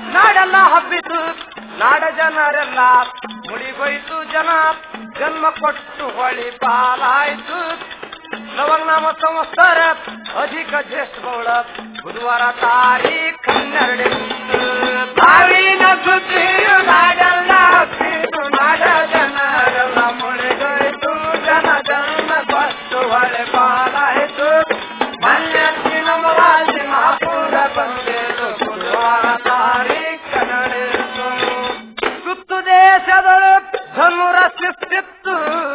ನಾಡೆಲ್ಲ ಹಬ್ಬಿತು ನಾಡ ಜನರೆಲ್ಲ ಮುಡಿಗೋಯ್ತು ಜನ ಜನ್ಮ ಕೊಟ್ಟು ಹೊಳಿ ಪಾಲಾಯ್ತು ನವನಾಮ ಸಂವತ್ಸರ ಅಧಿಕ ಜ್ಯೇಷ್ಠ ಗೌಡ ಬುಧವಾರ ತಾರೀಖ್ ಹನ್ನೆರಡು ಸಾವಿನ ಸುದ್ದಿಯು ನಾಡೆಲ್ಲ ಹಬ್ಬಿತು ನಾಡ ಜನರೆಲ್ಲ ಮುಡಿಗೋಯ್ತು ಜನ ಜನ್ಮ ಕೊಟ್ಟು ಹೊಳೆ ಪಾಲಾಯ್ತು ಮನ್ಯತ್ತಿನ ಮರಾಜಿ ಮಹಾಪುರ ಬಂದೇದು ಬುಧವಾರ ತಾರೀಖ್ ನಡೆಯಿತು ಸುತ್ತು ದೇಶದಳು ಧನುರ ಶಿಸ್ತಿತ್ತು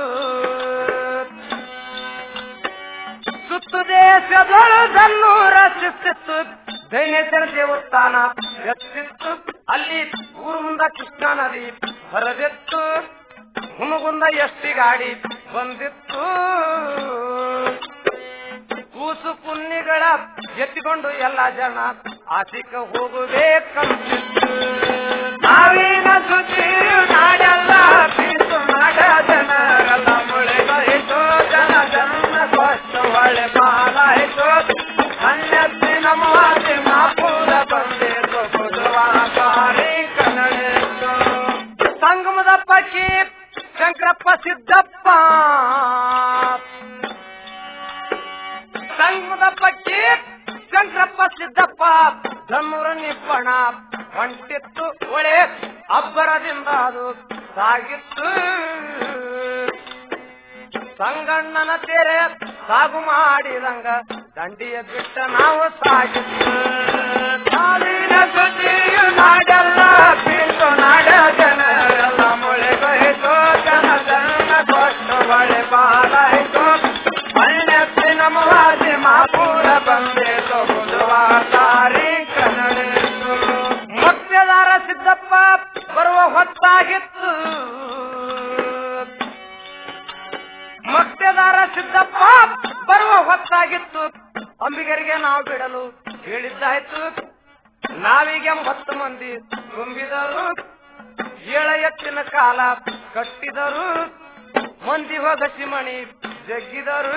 ಸುತ್ತು ದೇಶದಳು ಧನ್ನೂರ ಶಿಸ್ತಿತ್ತು ದೈನೇಶ್ವರ ದೇವಸ್ಥಾನ ಎತ್ತಿತ್ತು ಅಲ್ಲಿ ಊರು ಮುಂದ ಕೃಷ್ಣಾ ನದಿ ಹರಿದಿತ್ತು ಹುಮಗುಂದ ಎಷ್ಟಿ ಗಾಡಿ ಬಂದಿತ್ತು ಕೂಸು ಕುನ್ನಿಗಳ ಎತ್ತಿಕೊಂಡು ಎಲ್ಲ ಜನ ಆಸಿಕ ಹೋಗಬೇಕಂತಿತ್ತು ನಾವಿನ ಸುದ್ದಿ ನಾಡೆಲ್ಲ ಬೀಸು ನಾಡ ಜನರೆಲ್ಲ ಮುಳೆಗಾಯಿತು ಜನ ಜನ ಕೊಟ್ಟು ಹೊಳೆ ಪಾಲಾಯಿತು ಅನ್ಯತ್ತಿನ ಮಾತಿ ಮಾಪೂರ ಬಂದಿತು ಬುಧವಾರ ತಾರೀಖ ನಡೆಯಿತು ಸಂಗಮದ ಪಕ್ಷಿ ಶಂಕರಪ್ಪ ಸಿದ್ದಪ್ಪ ಸಂಗಮದ ಪಕ್ಷಿ ಶಂಕರಪ್ಪ ಸಿದ್ದಪ್ಪ ಧನ್ನೂರ ನಿಪ್ಪಣ ಹೊಂಟಿತ್ತು ಒಳೆ ಅಬ್ಬರದಿಂದ ಅದು ಸಾಗಿತ್ತು ಸಂಗಣ್ಣನ ತೆರೆ ಸಾಗು ಮಾಡಿದಂಗ ದಂಡಿಯ ಬಿಟ್ಟ ನಾವು ಸಾಗಿತ್ತು ಕಾಲಿನ ಸುದ್ದಿಯು ನಾಡೆಲ್ಲ ಬೀಳ್ತು ನಾಡ ಜನರೆಲ್ಲ ಮುಳೆಗೋಯ್ತು ಜನ ಜನ ಕೊಟ್ಟು ಬಳೆ ಬಾಲಾಯ್ತು ಮಣ್ಣೆತ್ತಿನ ಮವಾಸಿ ಮಾಪೂರ ಬಂದಿತು ಬುಧವಾರ ತಾರೀಖ ನಡೆಯಿತು ಮತ್ಸ್ಯದಾರ ಸಿದ್ದಪ್ಪ ಬರುವ ಹೊತ್ತಾಗಿತ್ತು ಮತ್ಸ್ಯದಾರ ಸಿದ್ದಪ್ಪ ಬರುವ ಹೊತ್ತಾಗಿತ್ತು ಅಂಬಿಗರಿಗೆ ನಾವು ಬಿಡಲು ಹೇಳಿದ್ದಾಯ್ತು ನಾವೀಗ ಹತ್ತು ಮಂದಿ ತುಂಬಿದರು ಏಳ ಎತ್ತಿನ ಕಾಲ ಕಟ್ಟಿದರು ಮಂದಿ ಹೋಗಸಿ ಮಣಿ ಜಗ್ಗಿದರು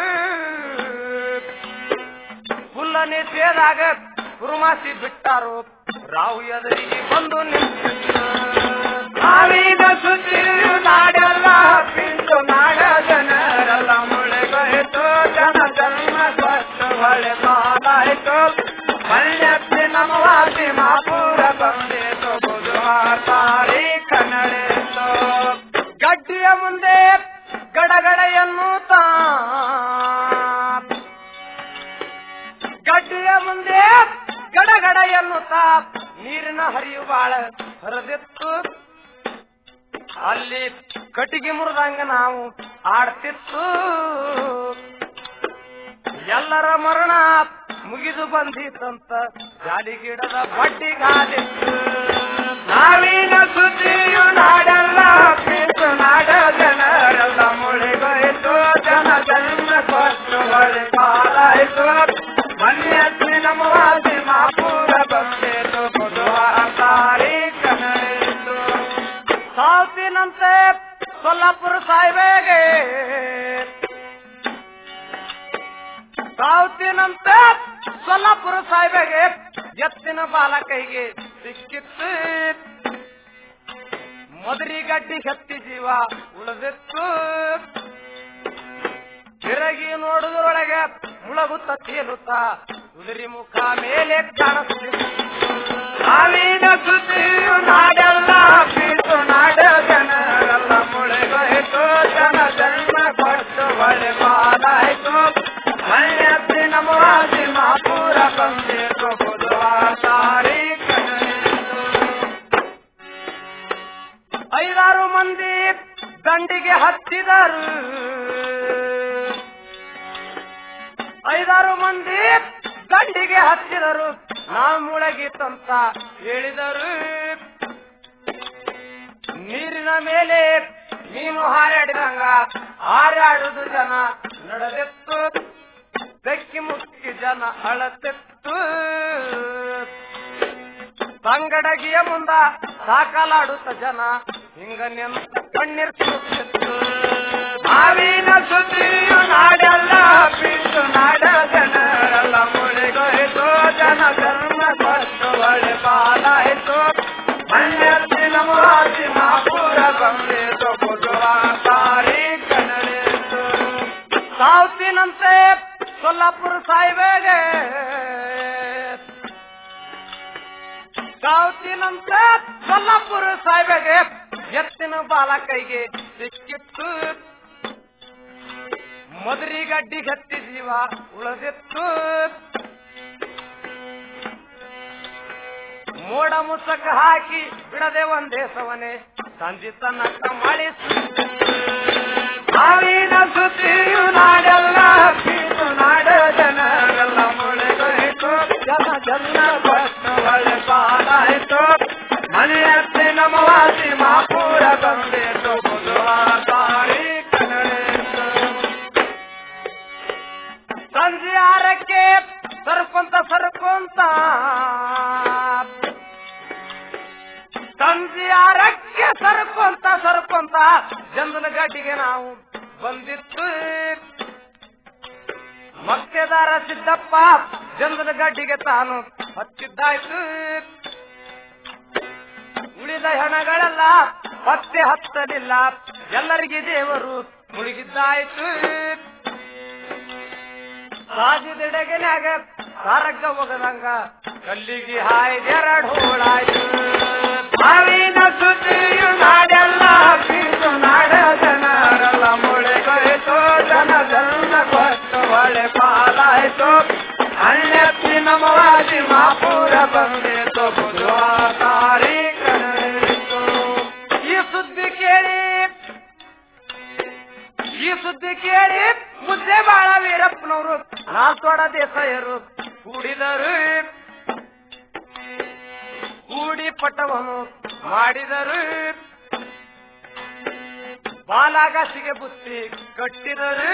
ಹುಲ್ಲನೆ ಸೇದಾಗ ಕುರುಮಾಸಿ ಬಿಟ್ಟಾರು ರಾವು ಎದುರಿಗೆ ಬಂದು ನಿಂತಿತ್ತು ನಾವೀಗ ಸುದ್ದಿಯು ನಾಡೆಲ್ಲ ಪಿಂಡು ನಾಡ ಜನರೆಲ್ಲ ಮುಳೆಗೋಯ್ತು ಜನ ಜನ್ಮ ಕೊಟ್ಟು ಹೊಳೆ ಮಾಲಾಯ್ತು ಮಲ್ಯತ್ತಿನ ಮವಾಸಿ ಮಾಪೂರ ಬಂದಿತು ಬುಧವಾರ ತಾರೀಖ ನಡೆಯಿತು ಗಡ್ಡಿಯ ಮುಂದೆ ಗಡಗಡ ಎನ್ನುತ್ತ ಗಡ್ಡಿಯ ಮುಂದೆ ಗಡಗಡ ಎನ್ನುತ್ತ ನೀರಿನ ಹರಿವು ಬಾಳ ಹರಿದಿತ್ತು ಅಲ್ಲಿ ಕಟ್ಟಿಗೆ ಮುರಿದಂಗ ನಾವು ಆಡ್ತಿತ್ತು ಎಲ್ಲರ ಮರಣ ಮುಗಿದು ಬಂದಿತ್ತಂತ ಜಾಲಿ ಗಿಡದ ಬಡ್ಡಿಗಾಲಿತ್ತು ನಾವಿನ ಸುದ್ದಿಯು ನಾಡೆಲ್ಲ ಬೀಸು ನಾಡ ಜನರೆಲ್ಲ ಮುಳಿಗೋಯ್ತು ಜನ ಜನ್ಮ ಕೊಟ್ಟು ಹೊಳೆ ಪಾಲಾಯ್ತು ಮನ್ಯತ್ತಿನ ಮವಾಸಿ ಮಾಪೂರ ಬಂದಿತು ಬುಧವಾರ ತಾರೀಖ ನಡೆಯಿತು ಸಾಲ್ತಿನಂತೆ ಸೊಲ್ಲಾಪುರ ಸಾಯ್ಬೇಗೆ ಸಾಲ್ತಿನಂತೆ ಸೊಲ್ಲಾಪುರ ಸಾಯ್ಬೇಗೆ ಎತ್ತಿನ ಬಾಲ ಕೈಗೆ ಸಿಕ್ಕಿತ್ತು ಮದರಿ ಗಡ್ಡಿ ಹತ್ತಿ ಜೀವ ಉಳಿದಿತ್ತು ತಿರುಗಿ ನೋಡುವುದರೊಳಗೆ ಮುಳಗುತ್ತ ತೇಲುತ್ತ ಉದುರಿ ಮುಖ ಮೇಲೆ ಕಾಣಿಸ್ತಿತ್ತು ಸಾವಿನ ಸುದ್ದಿಯು ನಾಡೆಲ್ಲ ಬೀಸು ನಾಡ ಜನರೆಲ್ಲ ಮುಳೆಗೋಯ್ತು ಜನ ಜನ್ಮ ಕೊಟ್ಟು ಹೊಳೆ ಬಾಲಾಯ್ತು ಮನೆಯತ್ತಿನ ಮವಾಸಿ ಮಾಪೂರ ಬಂದಿತು ಬುಧವಾರ ತಾರೀಖ ನಡೆಯಿತು. ಐದಾರು ಮಂದಿ ದಂಡಿಗೆ ಹತ್ತಿದರು ಐದಾರು ಮಂದಿ ದಂಡಿಗೆ ಹತ್ತಿದರು ನಾವು ಮುಳಗಿತ್ತಂತ ಹೇಳಿದರು ನೀರಿನ ಮೇಲೆ ಮೀನು ಹಾರಾಡಿದಂಗ ಹಾರಾಡುದು ಜನ ನಡೆದಿತ್ತು ಬೆಕ್ಕಿ ಮುಕ್ಕಿ ಜನ ಅಳತಿತ್ತು ತಂಗಡಗಿಯ ಮುಂದ ಸಾಕಲಾಡುತ್ತ ಜನ ಹಿಂಗ ನಿಂತ ಕಣ್ಣೀರ್ ಸುರಿಯುತ್ತಿತ್ತು ಮಾವಿನ ಸುದ್ದಿಯು ನಾಡೆಲ್ಲ ಬೀಸು ನಾಡ ಜನರೆಲ್ಲ ಮುಳಿಗೋಯ್ತು ಜನ ಧರ್ಮ ಕೊಟ್ಟು ಒಳೆ ಬಾಲಾಯ್ತು ಸೊಲ್ಲಾಪುರ ಸಾಯ್ಬೇಗೆ ಸಾವ್ತಿನಂತ ಸೊಲ್ಲಾಪುರ ಸಾಯ್ಬೇಗೆ ಎತ್ತಿನ ಬಾಲ ಕೈಗೆ ಸಿಕ್ಕಿತ್ತು ಮದುರಿ ಗಡ್ಡಿ ಗಟ್ಟಿ ಜೀವ ಉಳಿದಿತ್ತು ಮೋಡ ಮುಸಕ ಹಾಕಿ ಬಿಡದೆ ಒಂದೇ ಸವನೆ ಸಂಜೆ ತನಕ ಮಾಡಿಸು ಸಾವಿನ ಸುದ್ದಿಯು ನಾಡೆಲ್ಲ ಹಬ್ಬಿತು ನಾಡ ಜನರೆಲ್ಲ ಮುಳುಗೋಯ್ತು ಜನ ಜನ ಬಸ್ತು ಒಳ್ಳೆ ಪಾಲಾಯ್ತು ಮನೆಯತ್ತೆ ನಮವಾಸಿ ಮಾಪೂರ ಬಂದಿತು ಬುಧವಾರ ತಾಳಿ ಕನ್ನಡಿತು ಸಂಜೆ ಆರಕ್ಕೆ ಸರ್ಕೊಂತ ಸರ್ಕೊಂತ ಸಂಜೆ ಆರಕ್ಕೆ ಸರ್ಕೊಂತ ಸರ್ಕೊಂತ ಜಂದನ ಗಡ್ಡಿಗೆ ನಾವು ಬಂದಿತ್ತು ಮಕ್ಕೆದಾರ ಸಿದ್ದಪ್ಪ ಜಂದನ ಗಡ್ಡಿಗೆ ತಾನು ಹಚ್ಚಿದ್ದಾಯ್ತು ಉಳಿದ ಹೆಣಗಳೆಲ್ಲ ಪತ್ತೆ ಹತ್ತಲಿಲ್ಲ ಎಲ್ಲರಿಗೆ ದೇವರು ಮುಳುಗಿದ್ದಾಯ್ತು ರಾಜದೆಡೆಗೆನ್ಯಾಗ ಸಾರಗ್ಗ ಹೋಗದಂಗ ಕಲ್ಲಿಗೆ ಹಾಯ್ದೆರಡು ಹೋಳಾಯ್ತು ಸಾವಿನ ಸುದ್ದಿಯು ನಾಡೆಲ್ಲ ಹಬ್ಬಿತು ನಾಡ ಜನರೆಲ್ಲ ಮುಳುಗೋಯ್ತು ಜನ ಜನ ಬಸ್ತು ಒಳ್ಳೆ ಪಾಲಾಯ್ತು ಅಣ್ಣತ್ತಿ ನಮವಾಸಿ ಮಾಪೂರ ಬಂದಿತು ಬುಧವಾರ ತಾಳಿ ಕನ್ನಡಿತು ಈ ಸುದ್ದಿ ಕೇಳಿ ಈ ಸುದ್ದಿ ಕೇಳಿ ಮುದ್ದೆ ಬಾಳ ವೀರಪ್ಪನವರು ನಾಲ್ತೋಡ ದೇಸಾಯರು ಕೂಡಿದರು ಕೂಡಿ ಪಟ್ಟವನ್ನು ಮಾಡಿದರು ಬಾಲಾಗಾಸಿಗೆ ಬುತ್ತಿ ಕಟ್ಟಿದರು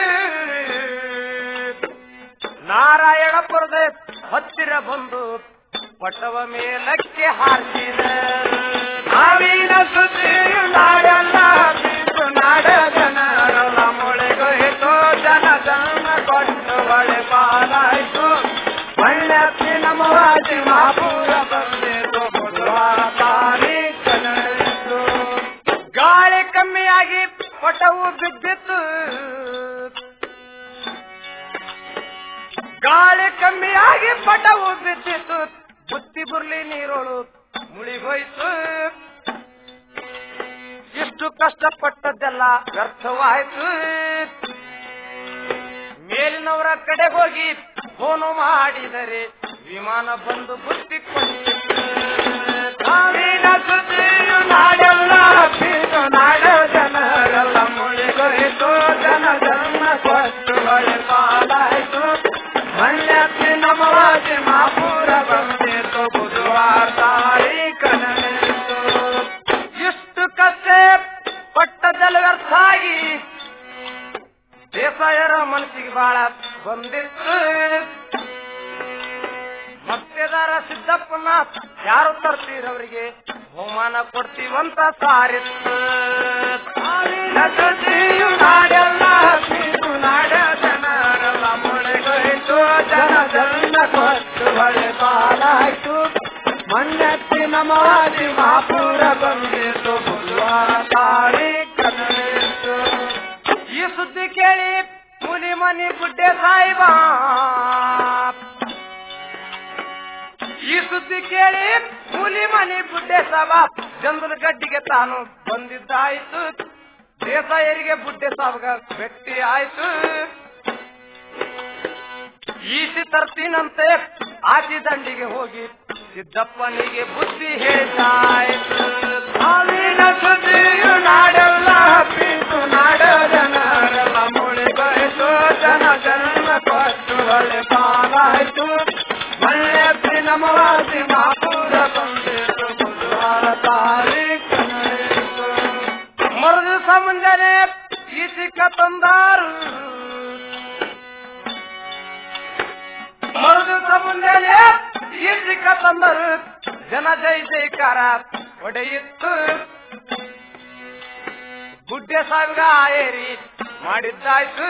ನಾರಾಯಣಪುರದ ಹತ್ತಿರ ಬಂದು ಪಟ್ಟವ ಮೇಲಕ್ಕೆ ಹಾರಿಸಿದರು ಸಾವಿನ ಸುದ್ದಿಯು ನಾಡೆಲ್ಲ ಹಬ್ಬಿತು ನಾಡ ಜನರೆಲ್ಲ ಮುಳುಗೋಯ್ತು ಜನ ಜನ ಕೊಟ್ಟು ಒಳ್ಳೆ ಪಾಲಾಯ್ತು ಮಣ್ಣತ್ತಿ ನಮವಾಸಿ ಮಾಪೂರ ಬಂದಿತು ಬುಧವಾರ ತಾಳಿ ಕನ್ನಡಿತು ಗಾಳಿ ಕಮ್ಮಿಯಾಗಿ ಪಟವು ಬಿದ್ದಿತ್ತು ಗಾಳಿ ಕಮ್ಮಿಯಾಗಿ ಪಟವು ಬಿದ್ದಿತ್ತು ಬುತ್ತಿ ಬುರ್ಲಿ ನೀರೋಳು ಮುಳಿಗೋಯ್ತು ಇಷ್ಟು ಕಷ್ಟಪಟ್ಟದ್ದೆಲ್ಲ ವ್ಯರ್ಥವಾಯ್ತು ಮೇಲಿನವರ ಕಡೆ ಹೋಗಿ ಫೋನು ಮಾಡಿದರೆ ವಿಮಾನ ಬಂದು ಬುತ್ತಿ ಸಾವಿನ ಸುದ್ದಿಯು ನಾಡೆಲ್ಲ ಹಬ್ಬಿತು ನಾಡ ಜನರೆಲ್ಲ ಮುಳುಗೋಯ್ತು ಜನ ಜನ ಕೊಟ್ಟು ಒಳ್ಳೆ ಪಾಲಾಯ್ತು ಮಣ್ಣತ್ತಿ ನಮವಾಸಿ ಮಾಪೂರ ಬಂದಿತು ಬುಧವಾರ ತಾಳಿ ಕನ್ನಡಿತು ಇಷ್ಟು ಕಷ್ಟ ಪಟ್ಟದಲ್ಲಿ ವ್ಯರ್ಥ ಆಗಿ ದೇಸಾಯರ ಮನಸ್ಸಿಗೆ ಬಹಳ ಬಂದಿತ್ತು ಮತ್ತೆದಾರ ಸಿದ್ದಪ್ಪನ ಯಾರು ತರ್ತೀರವರಿಗೆ ಬಹುಮಾನ ಕೊಡ್ತೀವಂತ ಸಾರಿತ್ತು ಸಾವಿನ ಸುದ್ದಿಯು ನಾಡೆಲ್ಲ ಹಬ್ಬಿತು ನಾಡ ಜನರೆಲ್ಲ ಮುಳುಗೋಯ್ತು ಜನ ಜನ ಕೊಟ್ಟು ಒಳ್ಳೆ ಪಾಲಾಯ್ತು ಮಣ್ಣತ್ತಿ ನಮವಾದಿ ಮಾಪೂರ ಬಂದಿತು ಬುಧವಾರ ತಾಳಿ ಕನ್ನಡಿತು ಈ ಸುದ್ದಿ ಕೇಳಿ ಮುನಿ ಮನಿ ಗುಡ್ಡೆ ಸಾಯಿಬಾ ಈ ಸುದ್ದಿ ಕೇಳಿ ಹುಲಿ ಮನಿ ಬುಡ್ಡೆ ಸಾಬ ಜಂಗಲ ಗಡ್ಡಿಗೆ ತಾನು ಬಂದಿದ್ದಾಯ್ತು ದೇಸಾಯರಿಗೆ ಬುಡ್ಡೆ ಸಾಬಗ ಭೇಟಿ ಆಯ್ತು ಈಸಿ ತರ್ತೀನಂತೆ ಆಚಿ ದಂಡಿಗೆ ಹೋಗಿ ಸಿದ್ದಪ್ಪನಿಗೆ ಬುದ್ಧಿ ಹೇಳಿದ್ದಾಯ್ತು ಸಾವಿನ ಸುದ್ದಿಯು ನಾಡೆಲ್ಲ ಹಬ್ಬಿತು ನಾಡ ಜನರೆಲ್ಲ ಮುಳುಗೋಯ್ತು ಜನ ಜನ ಕೊಟ್ಟು ಒಳ್ಳೆ ಪಾಲಾಯ್ತು ಮಳೆಯತ್ತಿ ನಮವಾಸಿ ಮಾಪೂರ ಬಂದಿತು ಬುಧವಾರ ತಾಳಿ ಕನ್ನಡಿತು ಮರು ದಿವಸ ಮುಂಜಾನೆ ಈ ಸಿಕ್ಕ ತಂದಾರು ಮರು ದಿವಸ ಮುಂಜಾನೆ ಈ ಸಿಕ್ಕ ತಂದರು ಜನ ಜೈ ಜೈಕಾರ ಹೊಡೆಯಿತ್ತು ಗುಡ್ಡೆ ಸಾವಿಗ ಏರಿ ಮಾಡಿದ್ದಾಯ್ತು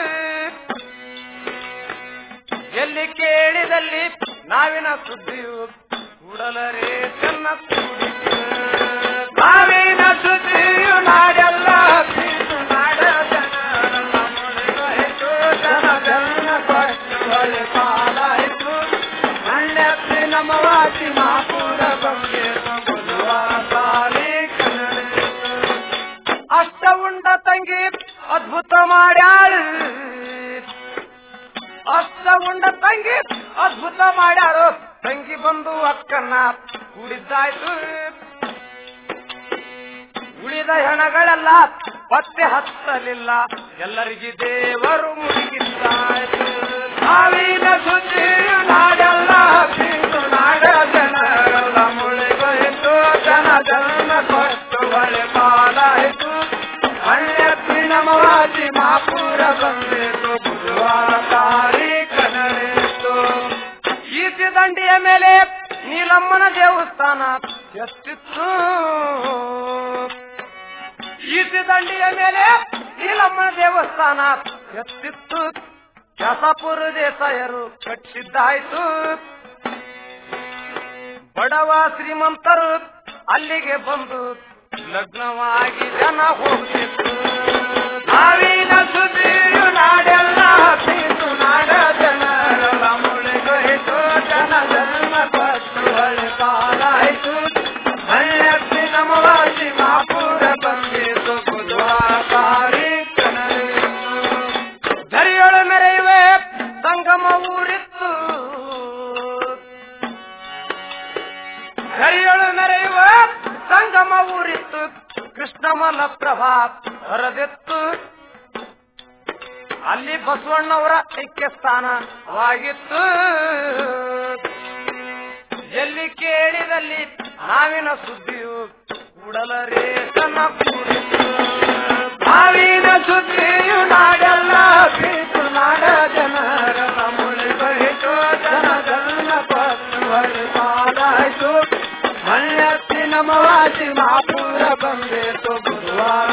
ಎಲ್ಲಿ ಕೇಳಿದಲ್ಲಿ ನಾವಿನ ಸುದ್ದಿಯು ಕೂಡಲರೇ ಚೆನ್ನ ಕೂಡಿತು ಸಾವಿನ ಸುದ್ದಿಯು ನಾಡೆಲ್ಲ ಹಬ್ಬಿತು ನಾಡ ಜನರೆಲ್ಲ ಮುಳುಗೋಯ್ತು ಜನ ಜನ ಕೊಟ್ಟು ಒಳ್ಳೆ ಹೊಳೆ ಪಾಲಾಯಿತು ಮಣ್ಣೆತ್ತಿ ನಮವಾಸಿ ಮಾಪುರ ಬಂಗೆ ಬುಧವಾರ ತಾಳಿ ಕನ್ನಡಿತು ಅಷ್ಟ ಉಂಡ ತಂಗಿ ಅದ್ಭುತ ಮಾಡ್ಯಾಳು ಅಷ್ಟ ಉಂಡ ತಂಗಿ ಅದ್ಭುತ ಮಾಡ್ಯಾರು ತಂಗಿ ಬಂದು ಅಕ್ಕನ್ನ ಕುಡಿದ್ದಾಯ್ತು ಉಳಿದ ಹೆಣಗಳೆಲ್ಲ ಪತ್ತೆ ಹತ್ತಲಿಲ್ಲ ಎಲ್ಲರಿಗೆ ದೇವರು ಮುಳುಗಿದ್ದಾಯ್ತು ಸಾವಿನ ಸುದ್ದಿಯು ನಾಡೆಲ್ಲ ಹಬ್ಬಿತು ನಾಡ ಜನರೆಲ್ಲ ಮುಳುಗೋಯಿತು ಜನ ಜನ್ಮ ಕೊಟ್ಟು ಹೊಳೆ ಪಾಲಾಯಿತು ಹಳ್ಳೆತ್ತಿ ನಮವಾಸಿ ಮಾಪುರ ಬಂದಿತು ಬುಧವಾರ ತಾರೀಖ ನಡೆಯಿತು ಈಸಿ ದಂಡಿಯ ಮೇಲೆ ನೀಲಮ್ಮನ ದೇವಸ್ಥಾನ ಎಷ್ಟಿತ್ತು ಈಸಿ ದಂಡಿಯ ಮೇಲೆ ನೀಲಮ್ಮನ ದೇವಸ್ಥಾನ ಎಷ್ಟಿತ್ತು ಕೆಸಪುರ ದೇಸಾಯರು ಕಟ್ಟಿದ್ದಾಯ್ತು ಬಡವ ಶ್ರೀಮಂತರು ಅಲ್ಲಿಗೆ ಬಂದು ಲಗ್ನವಾಗಿ ಜನ ಹೋಗ್ತಿತ್ತು ಸಾವಿನ ಸುದ್ದಿಯು ನಾಡೆಲ್ಲ ಹಬ್ಬಿತು ನಾಡ ಜನರೆಲ್ಲ ಮುಳುಗೋಯಿತು ಜನ ಜನ್ಮ ಕೊಟ್ಟು ಹೊಳೆ ಪಾಲಾಯಿತು ಹಳ್ಳೆತ್ತಿ ನಮವಾಸಿ ಮಾಪುರ ಬಂದಿತು ಬುಧವಾರ ತಾರೀಖ ನಡೆಯಿತು ಧರಿಯೊಳ ಮೆರೆಯುವೆ ಸಂಗಮ ಊರಿತ್ತು ಧರಿಯೊಳು ಮೆರೆಯುವ ಸಂಗಮ ಊರಿತ್ತು ಕೃಷ್ಣ ಮಲಪ್ರಭಾ ಹೊರದಿತ್ತು ಅಲ್ಲಿ ಬಸವಣ್ಣವರ ಐಕ್ಯ ಸ್ಥಾನವಾಗಿತ್ತು ಎಲ್ಲಿ ಕೇಳಿದಲ್ಲಿ ನಾವಿನ ಸುದ್ದಿಯು ಕೂಡಲರೇ ತನ್ನ ಕೂಡಿತ್ತು ಸಾವಿನ ಸುದ್ದಿಯು ನಾಡೆಲ್ಲ ಹಬ್ಬಿತು ನಾಡ ಜನರೆಲ್ಲ ಮುಳುಗೋಯಿತು ಜನ ಜನ್ಮ ಕೊಟ್ಟು ಹೊಳೆ ಪಾಲಾಯಿತು ಮಣ್ಣೆತ್ತಿ ನಮವಾಸಿ ಮಾಪುರ ಬಂದಿತು ಬುಧವಾರ